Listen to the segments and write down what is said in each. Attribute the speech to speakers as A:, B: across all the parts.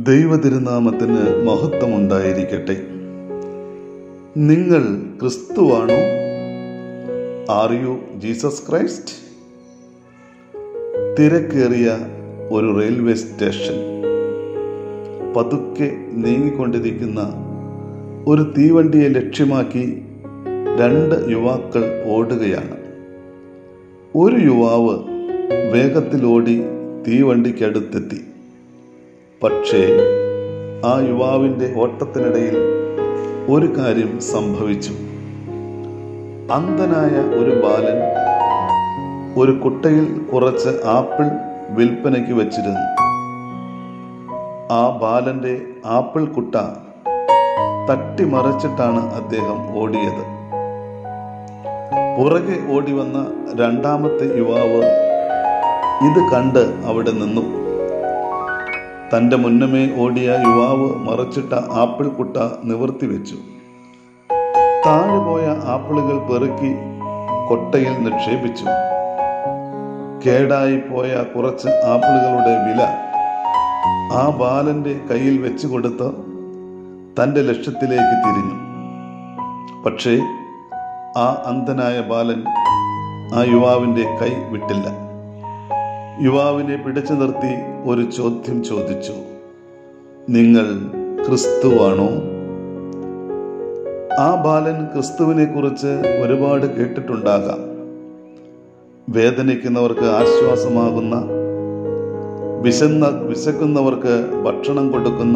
A: ദൈവതിരുനാമത്തിന് മഹത്വമുണ്ടായിരിക്കട്ടെ നിങ്ങൾ ക്രിസ്തുവാണോ ആർ യു ജീസസ് ക്രൈസ്റ്റ് തിരക്കേറിയ ഒരു റെയിൽവേ സ്റ്റേഷൻ പതുക്കെ നീങ്ങിക്കൊണ്ടിരിക്കുന്ന ഒരു തീവണ്ടിയെ ലക്ഷ്യമാക്കി രണ്ട് യുവാക്കൾ ഓടുകയാണ് ഒരു യുവാവ് വേഗത്തിലോടി തീവണ്ടിക്കടുത്തെത്തി പക്ഷേ ആ യുവാവിൻ്റെ ഓട്ടത്തിനിടയിൽ ഒരു കാര്യം സംഭവിച്ചു അന്ധനായ ഒരു ബാലൻ ഒരു കുട്ടയിൽ കുറച്ച് ആപ്പിൾ വിൽപ്പനയ്ക്ക് വച്ചിരുന്നു ആ ബാലന്റെ ആപ്പിൾ കുട്ട തട്ടിമറിച്ചിട്ടാണ് അദ്ദേഹം ഓടിയത് പുറകെ ഓടി വന്ന രണ്ടാമത്തെ യുവാവ് ഇത് കണ്ട് അവിടെ നിന്നു തന്റെ മുന്നമേ ഓടിയ യുവാവ് മറച്ചിട്ട ആപ്പിൾ കുട്ട നിവർത്തി വെച്ചു താഴെ പോയ ആപ്പിളുകൾ പെറുക്കി കൊട്ടയിൽ നിക്ഷേപിച്ചു കേടായി പോയ കുറച്ച് ആപ്പിളുകളുടെ വില ആ ബാലന്റെ കയ്യിൽ വെച്ചു കൊടുത്ത് തന്റെ ലക്ഷ്യത്തിലേക്ക് തിരിഞ്ഞു പക്ഷേ ആ അന്ധനായ ബാലൻ ആ യുവാവിന്റെ കൈ വിട്ടില്ല യുവാവിനെ പിടിച്ചു നിർത്തി ഒരു ചോദ്യം ചോദിച്ചു നിങ്ങൾ ക്രിസ്തുവാണോ ആ ബാലൻ ക്രിസ്തുവിനെ കുറിച്ച് ഒരുപാട് കേട്ടിട്ടുണ്ടാകാം വേദനിക്കുന്നവർക്ക് ആശ്വാസമാകുന്ന വിശന്ന വിശക്കുന്നവർക്ക് ഭക്ഷണം കൊടുക്കുന്ന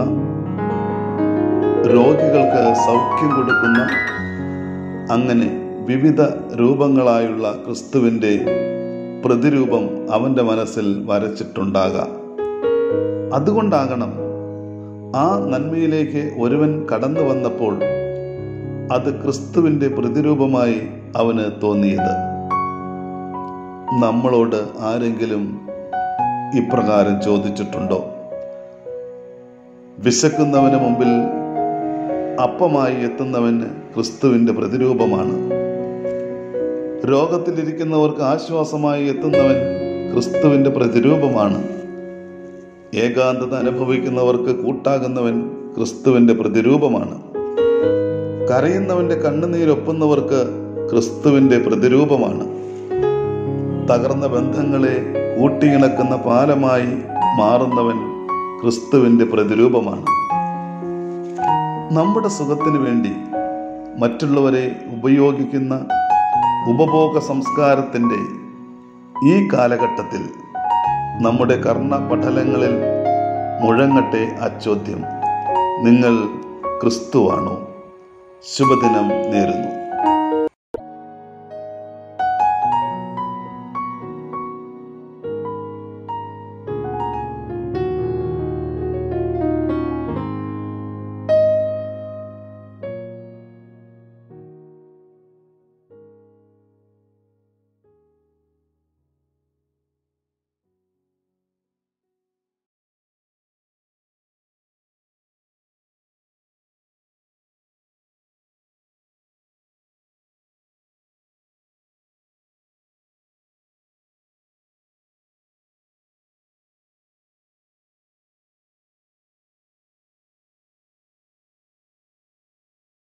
A: രോഗികൾക്ക് സൗഖ്യം കൊടുക്കുന്ന അങ്ങനെ വിവിധ രൂപങ്ങളായുള്ള ക്രിസ്തുവിൻ്റെ പ്രതിരൂപം അവൻ്റെ മനസ്സിൽ വരച്ചിട്ടുണ്ടാകാം അതുകൊണ്ടാകണം ആ നന്മയിലേക്ക് ഒരുവൻ കടന്നു വന്നപ്പോൾ അത് ക്രിസ്തുവിൻ്റെ പ്രതിരൂപമായി അവന് തോന്നിയത് നമ്മളോട് ആരെങ്കിലും ഇപ്രകാരം ചോദിച്ചിട്ടുണ്ടോ വിശക്കുന്നവന് മുമ്പിൽ അപ്പമായി എത്തുന്നവന് ക്രിസ്തുവിൻ്റെ പ്രതിരൂപമാണ് രോഗത്തിലിരിക്കുന്നവർക്ക് ആശ്വാസമായി എത്തുന്നവൻ ക്രിസ്തുവിൻ്റെ പ്രതിരൂപമാണ് ഏകാന്തത അനുഭവിക്കുന്നവർക്ക് കൂട്ടാകുന്നവൻ ക്രിസ്തുവിൻ്റെ പ്രതിരൂപമാണ് കരയുന്നവന്റെ കണ്ണുനീരൊപ്പുന്നവർക്ക് ക്രിസ്തുവിൻ്റെ പ്രതിരൂപമാണ് തകർന്ന ബന്ധങ്ങളെ കൂട്ടിയിണക്കുന്ന പാലമായി മാറുന്നവൻ ക്രിസ്തുവിൻ്റെ പ്രതിരൂപമാണ് നമ്മുടെ സുഖത്തിന് വേണ്ടി മറ്റുള്ളവരെ ഉപയോഗിക്കുന്ന ഉപഭോഗ സംസ്കാരത്തിൻ്റെ ഈ കാലഘട്ടത്തിൽ നമ്മുടെ കർണപഠലങ്ങളിൽ മുഴങ്ങട്ടെ അച്ചോദ്യം നിങ്ങൾ ക്രിസ്തുവാണോ ശുഭദിനം നേരുന്നു